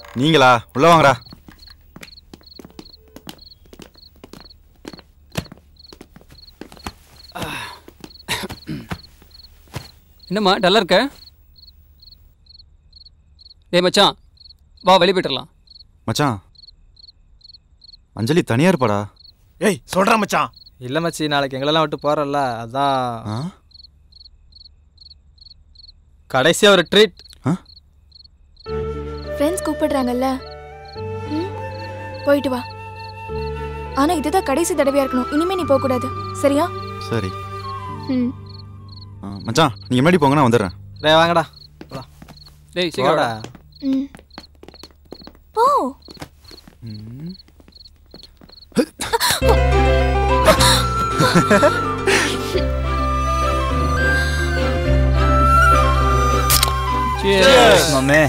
நீங்களா உள்ள வாங்கடா என்னம்மா டல்லா இருக்க டேய் மச்சான் வா வெளியே போயிட்டுலாம் மச்சான் அஞ்சலி தனியா இருப்பாடா ஏய் சொல்றேன் மச்சான் இல்ல மச்சி நாளைக்கு எங்களெல்லாம் விட்டு போறல்ல அதான் ஆ? கடைசியா ஒரு ட்ரீட் ஃப்ரெண்ட்ஸ் கூப்பிடுறாங்கல்ல ம் போயிட்டு வா ஆனா இதுதான் கடைசி தடவையா இருக்கணும் இனிமே நீ போக கூடாது சரியா சரி ம் ஆ, மச்சான் நீங்க முன்னாடி போங்க நான் வந்துடுறேன் டேய் வாங்கடா போலாம். டேய் சீக்கிரம் போடா. வாடா. ம் போ Cheers. மாமே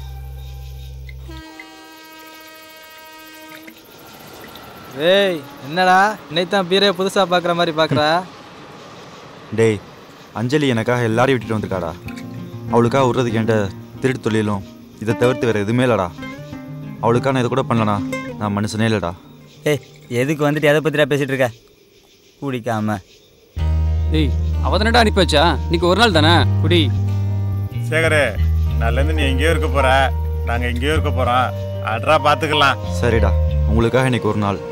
ஏய் என்னடா இன்னைத்தான் பீரே புதுசா பாக்குற மாதிரி பாக்குற டேய் அஞ்சலி எனக்காக எல்லாரையும் விட்டுட்டு வந்திருக்காடா அவளுக்காக விட்றதுக்கு என்கிட்ட திருட்டு தொழிலும் இதை தவிர்த்து வேற எதுவுமே இல்லடா அவளுக்காக நான் இதை கூட பண்ணலடா நான் மனுஷனே இல்லடா ஏய் எதுக்கு வந்துட்டு எதை பத்திரா பேசிட்டு இருக்க குடிக்காம டேய் அவ தானடா அனுப்பி வச்சா இன்னைக்கு ஒரு நாள் தானே குடி சேகரே நல்லது நீ எங்கேயோ இருக்க போற நாங்க எங்கேயோ இருக்க போறோம் அட்ரா பாத்துக்கலாம் சரிடா உங்களுக்காக இன்னைக்கு ஒரு நாள்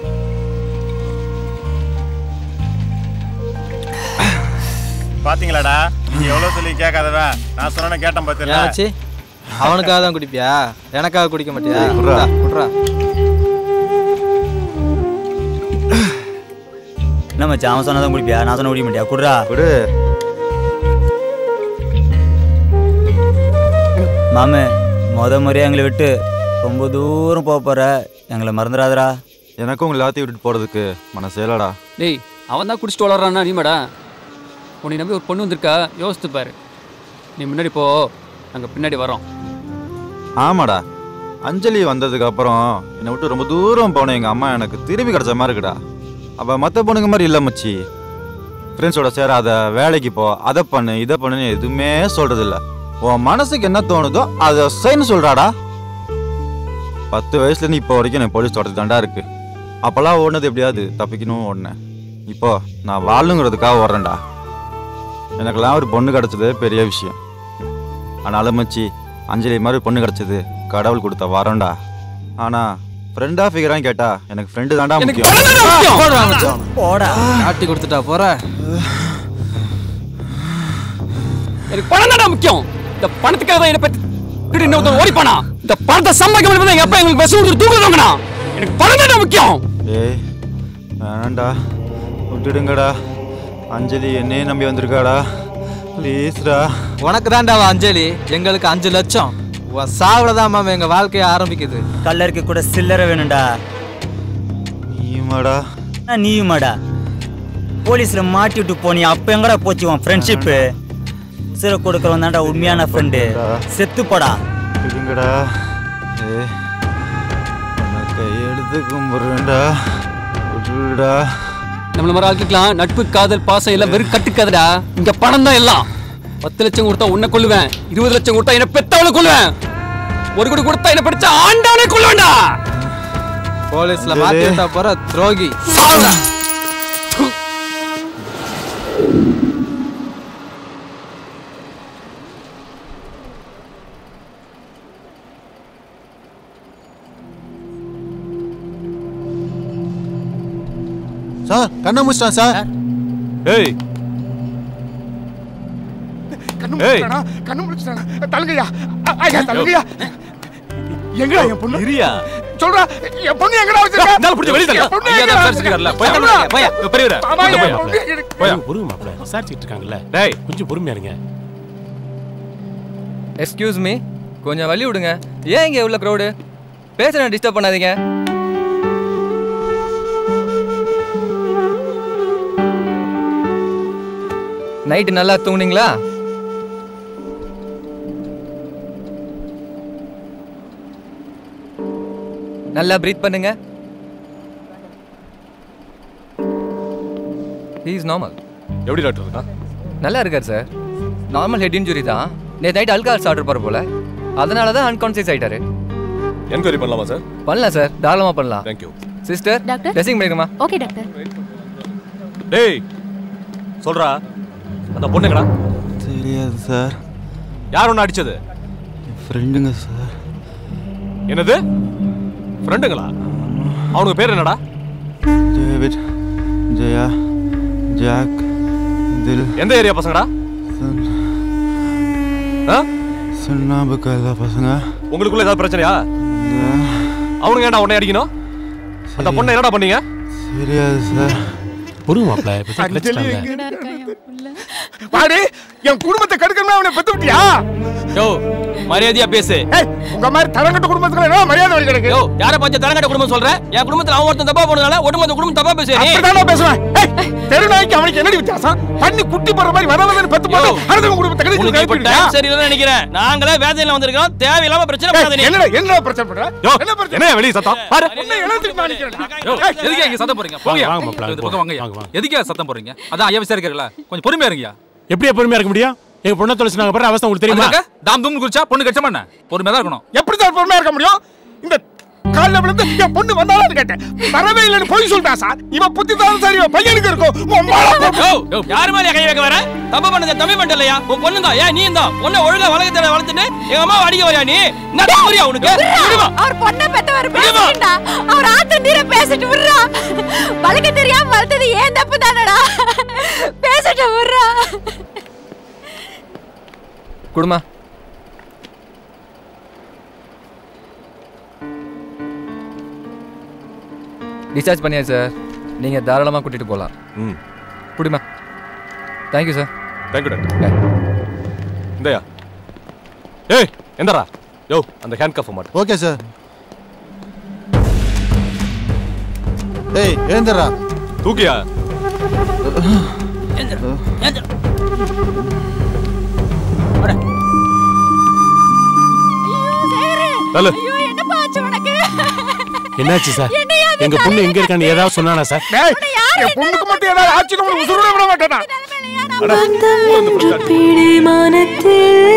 பாத்தீங்களாடா நீ எவ்வளவு சொல்லி கேட்காதவன் நான் சொன்ன கேட்டேன் பாத்தீங்களா ஏன் மச்சி அவனுக்காக தான் குடிப்பியா எனக்காக குடிக்க மாட்டியா ஏய், குட்றா. குட்றா என்ன மச்சான் அவன் சொன்னதான் குடிப்பியா நான் சொன்ன குடிக்க மாட்டியா குடுறா விடு மாமே முத முறையாக எங்களை விட்டு ரொம்ப தூரம் போக போற எங்களை மறந்துடாதடா எனக்கும் உங்களை எல்லாத்தையும் விட்டுட்டு போறதுக்கு மனசே இல்லடா டேய் அவன் தான் குடிச்சிட்டு வளர்றான்னா நீமாடா உன்னை நம்பி ஒரு பொண்ணு வந்திருக்கா யோசித்து பாரு நீ முன்னாடி போ நாங்கள் பின்னாடி வரோம் ஆமாடா அஞ்சலி வந்ததுக்கு அப்புறம் என்னை விட்டு ரொம்ப தூரம் போன எங்க அம்மா எனக்கு திருப்பி கிடைச்ச மாதிரி இருக்குடா அவ மற்ற பொண்ணுங்க மாதிரி இல்லை மச்சி ஃப்ரெண்ட்ஸோட சேராத வேலைக்கு போ அதை பண்ணு இதை பண்ணுன்னு எதுவுமே சொல்றது இல்ல உன் மனசுக்கு என்ன தோணுதோ அதை செய்யணும் சொல்றாடா பத்து வயசுல இருந்து இப்போ வரைக்கும் எனக்கு போலீஸ் தொடர்ச்சி தாண்டா இருக்கு அப்பெல்லாம் ஓடினது எப்படியாவது தப்பிக்கணும் ஓடினேன் இப்போ நான் வாழணுங்கிறதுக்காக ஓடுறேன்டா எனக்கெல்லாம் ஒரு பொண்ணு கிடைச்சது பெரிய விஷயம் ஆனாலும் மச்சி அஞ்சலி மாதிரி பொண்ணு கிடைச்சது கடவுள் கொடுத்த வரம்டா ஆனா ஃப்ரெண்டா ஃபிகரான்னு கேட்டா எனக்கு ஃப்ரெண்டு தான்டா எனக்கு முக்கியம் பணம் தான்டா முக்கியம். போடுறா மச்சான் போடா காட்டி கொடுத்துட்டா போற எனக்கு பணம் தான்டா முக்கியம் இந்த பணத்துக்காக தான் என்னை பத்தி திருடி இன்னொருத்தன் ஓடி போனா இந்த பணத்தை சம்பாதிக்க முடியும் எங்க அப்பா எங்களுக்கு பஸ் கொடுத்து தூக்க தூங்கினா எனக்கு பணம் தான்டா முக்கியம் ஏய் வேணாண்டா விட்டுடுங்கடா அஞ்சலி என்னையே நம்பி வந்திருக்காடா ப்ளீஸ்டா உனக்கு தான்டா அவன் அஞ்சலி எங்களுக்கு அஞ்சு லட்சம் உன் சாவுல தான் மாமா எங்க வாழ்க்கைய ஆரம்பிக்குது கல்லருக்கு கூட சில்லறை வேணும்டா நீமாடா நான் நீயுமாடா போலீஸ்ல மாட்டி விட்டு போனியா அப்ப எங்கடா போச்சு உன் ஃப்ரெண்ட்ஷிப்பு சிறை கொடுக்கறவன் தான்டா உண்மையான ஃப்ரெண்டு செத்து போடா விடுங்கடா ஏ உனக்கு எழுது கும்பிடுறேன்டா விட்டுடா நம்மள மாதிரி ஆட்களுக்கெல்லாம் நட்பு காதல் பாசம் எல்லாம் வெறும் கட்டுக்காதடா இங்க பணம் தான் எல்லாம் பத்து லட்சம் கொடுத்தா உன்னை கொல்லுவேன் இருபது லட்சம் கொடுத்தா என்ன பெத்தவளை கொல்லுவேன் ஒரு கோடி கொடுத்தா என்ன படிச்ச ஆண்டானே கொல்லுவேன்டா போலீஸ்ல மாத்தி விட்டா போற துரோகி சாவுடா. சார் கண்ணை முடிச்சிட்டான் சார் ஏய் கண்ணு ஏய். முடிச்சிட்டானா கண்ணு முடிச்சிட்டானா தலுங்கய்யா அ- ஐயா தலுங்கய்யா எங்கடா என் பொண்ணு இரியா சொல்றா என் பொண்ணு எங்கடா வச்சிருக்க நாள் புடிச்சு வெளிய தள்ளு. என் பொண்ணு ஐயா தான் எங்கடா விசாரிச்சுக்கிறார்ல. போய் வச்சிருக்க? தள்ளுங்க. போயா, பெரியவரே. மாமா, உள்ள என் போயா. பொண்ணு எனக்கு- போயா. பொறுங்க மாப்பிள்ள விசாரிச்சுட்டு இருக்காங்கல்ல டேய் கொஞ்சம் பொறுமையா இருங்க எக்ஸ்கியூஸ் மீ கொஞ்சம் வழி விடுங்க ஏன் இங்கே உள்ள க்ரௌடு பேசுகிறேன் டிஸ்டர்ப் பண்ணாதீங்க நைட்டு நல்லா தூங்குனீங்களா நல்லா ப்ரீத் பண்ணுங்க இஸ் நார்மல் எப்படி டாக்டர் இருக்கா நல்லா இருக்கார் சார் நார்மல் ஹெட் இன்ஜுரி தான் நேற்று நைட் அல்கால்ஸ் ஆர்டர் போகிற போல அதனால தான் அன்கான்சியஸ் ஆயிட்டாரு என்கொயரி பண்ணலாமா சார் பண்ணலாம் சார் தாராளமாக பண்ணலாம் தேங்க்யூ சிஸ்டர் டாக்டர். ட்ரெஸ்ஸிங் பண்ணிக்கமா ஓகே டாக்டர் டேய் சொல்றா அந்த பொண்ணுங்கடா தெரியாது சார் யார் ஒன்று அடிச்சது ஃப்ரெண்டுங்க சார் என்னது ஃப்ரெண்டுங்களா அவனுக்கு பேர் என்னடா டேவிட் ஜெயா ஜாக் தில் எந்த ஏரியா பசங்கடா ஆ? சுண்ணாம்பு கல்லா பசங்க உங்களுக்குள்ள ஏதாவது பிரச்சனையா அவனுங்க ஏன்டா உன்னை அடிக்கணும் அந்த பொண்ணை என்னடா பண்ணீங்க தெரியாது சார் புரியும் மாப்ள அஞ்சலி எங்க பாரு என் குடும்பத்தை கெடுக்கணும்னு அவனை பெத்து விட்டியா யோ மரியாதையா பேசு ஏய் உங்க மாதிரி தரங்கட்ட குடும்பத்துக்கு என்ன மரியாதை வழி கிடக்கு யோ யார பார்த்து தரங்கட்ட குடும்பம் சொல்ற என் குடும்பத்துல அவன் ஒருத்தன் தப்பா போனதால ஒட்டுமொத்த குடும்பம் தப்பா பேசுற நீ அப்படிதான் நான் பேசுவேன் ஏய் தெருநாய்க்கு அவனுக்கு என்னடி வித்தியாசம் பண்ணி குட்டி போற மாதிரி வர வந்து பெத்து போட்டு அடுத்தவங்க குடும்பத்தை உனக்கு இப்ப கெடுக்க டைம் சரியில்லைன்னு நினைக்கிறேன் நாங்களே வேதையில வந்திருக்கோம் தேவையில்லாம பிரச்சனை பண்ணாத நீ என்ன என்ன பிரச்சனை பண்ற யோ என்ன பிரச்சனை என்ன வெளிய சத்தம் பாரு உன்னை இழந்துட்டு நான் நிக்கிறேன் யோ, எதுக்கு இங்க சத்தம் போறீங்க போங்க வாங்க மாப்ள, இந்த பக்கம் வாங்க வாங்க, வாங்க. எதுக்கு சத்தம் போறீங்க அதான் ஐயா விசாரிக்கிறீங்களா கொஞ்சம் பொறுமையா இருங்கயா எப்படியா பொறுமையா இருக்க முடியும் எங்க பொண்ணை தொலைச்சு நாங்க பண்ற அவஸ்தை உங்களுக்கு தெரியுமா அதுக்காக தாம் தூம் குறிச்சா பொண்ணு கட்சமா என்ன பொறுமையா தான் இருக்கணும் எப்படி தான் பொறுமையா இருக்க முடியும் இந்த காலைல விழுந்து என் பொண்ணு வந்தாலும் கேட்டேன் வரவே இல்லைன்னு போய் சொல்றா சார் இவன் புத்தி தான் சரி இவன் பையனுக்கு இருக்கும் உன் மாலை போட்டு- யோ யாரு மேல கை வைக்க வர தப்பு பண்ணது தம்பி பண்ணிட்டு இல்லையா உன் பொண்ணு தான் ஏன் நீ தான் பொண்ணை ஒழுங்கா வளர்க்கத்துல வளர்த்துட்டு எங்க அம்மா அடிக்க வரியா நீ என்ன புரியா உனக்கு விடுமா அவர் பொண்ணை பெத்தவர் பேசுறா அவர் ஆத்து நீர பேசிட்டு விடுறா வளர்க்க தெரியாம வளர்த்தது ஏன் தப்பு தானடா பேசிட்டு விடுறா குடுமா டிஸ்சார்ஜ் பண்ணியாச்சு சார் நீங்கள் தாராளமாக கூட்டிகிட்டு போகலாம் ம் குடிமா தேங்க்யூ சார் தேங்க்யூ டாக்டர் இந்தயா ஏய் எந்தரா யோ அந்த ஹேண்ட் கஃப் மாட்டு ஓகே சார் ஏய் ஏந்திரா தூக்கியா தள்ளு ஐயோ என்னப்பா ஆச்சு உனக்கு என்னாச்சு சார் என்னையா அது எங்க பொண்ணு எங்க இருக்கான்னு ஏதாவது சொன்னானா சார் டேய், என் பொண்ணுக்கு மட்டும் ஏதாவது ஆச்சுன்னு உனக்கு உசுரோட விட மாட்டேனா பிடிமானத்தில்